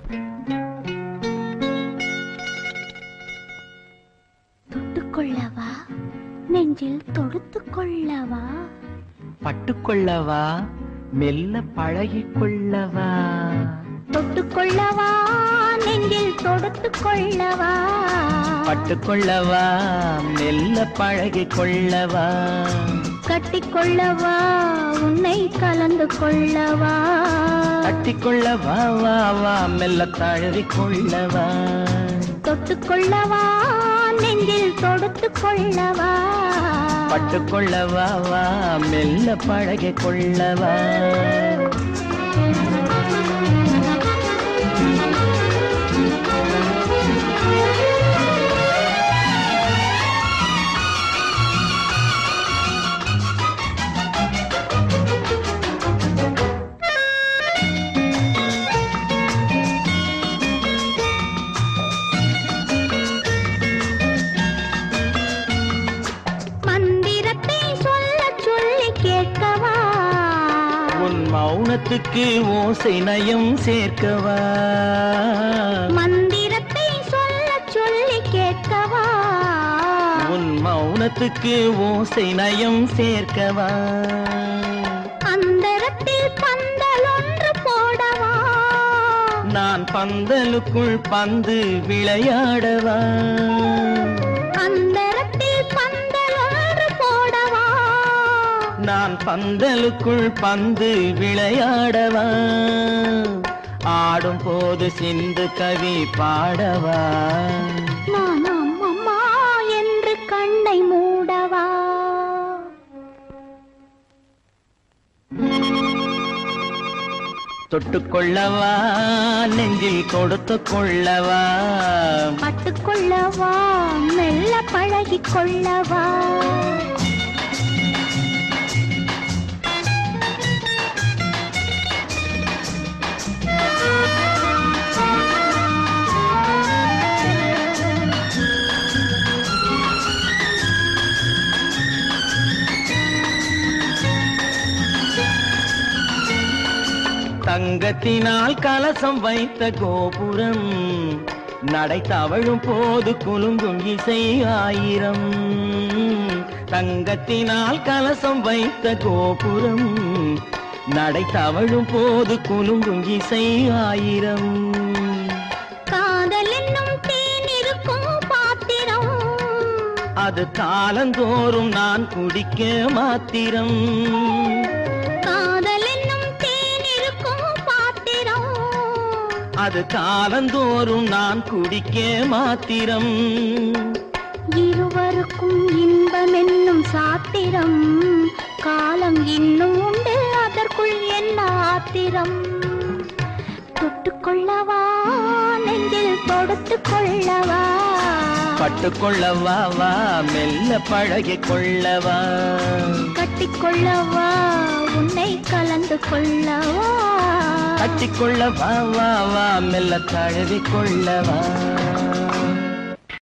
தொட்டுக்கொள்ளவா நெஞ்சில் தொடுத்து கொள்ளவா பட்டுக்கொள்ளவா மெல்ல பழகிக் கொள்ளவா தொட்டுக்கொள்ளவா நெஞ்சில் தொடுத்து கொள்ளவா பட்டுக்கொள்ளவா மெல்ல பழகிக் கொள்ளவா கட்டிக்கொள்ளவா உன்னை கலந்து கொள்ளவா கட்டிக்கொள்ளவா வா வா மெல்ல தழுவிக் கொள்ளவா தொட்டுக்கொள்ளவா நெஞ்சில் தொடுத்து கொள்ளவா பட்டுக்கொள்ளவா வா மெல்ல பழகிக் கொள்ளவா மந்திரத்தை சொல்ல சொல்லி கேட்கவா உன் மௌனத்துக்கு ஓசை நயம் சேர்க்கவா மந்திரத்தை சொல்ல சொல்லி கேட்கவா உன் மௌனத்துக்கு ஓசை நயம் சேர்க்கவா அந்தரத்தில் பந்தல் ஒன்று போடவா நான் பந்தலுக்குள் பந்து விளையாடவா அந்தரத்தில் பந்தல் ஒன்று போடவா நான் பந்தலுக்குள் பந்து விளையாடவா ஆடும் போது சிந்து கவி பாடவா நான் அம்மம்மா என்று கண்ணை மூடவா தொட்டுக்கொள்ளவா நெஞ்சில் கொடுத்து கொள்ளவா பட்டுக்கொள்ளவா மெல்ல பழகிக் கொள்ளவா தங்கத்தினால் கலசம் வைத்த கோபுரம் நடை தவழும் போது குலுங்கும் இசை ஆயிரம் தங்கத்தினால் கலசம் வைத்த கோபுரம் நடை தவழும் போது குலுங்கும் இசை ஆயிரம் காதல் என்னும் தேன் இருக்கும் பாத்திரம் அது காலந்தோறும் நான் குடிக்க மாத்திரம் காதல் என்னும் தேன் இருக்கும் பாத்திரம் அது காலந்தோறும் நான் குடிக்க மாத்திரம் இருவருக்கும் இன்பம் என்னும் சாத்திரம் காலம் இன்னும் உண்டு அதற்குள் என்ன ஆத்திரம் தொட்டுக்கொள்ளவா நெஞ்சில் தொடுத்து கொள்ளவா பட்டுக்கொள்ளவா வா மெல்ல பழகிக் கொள்ளவா கட்டிக்கொள்ளவா உன்னை கலந்து கொள்ளவா கட்டிக்கொள்ளவா வா வா மெல்ல தழுவிக் கொள்ளவா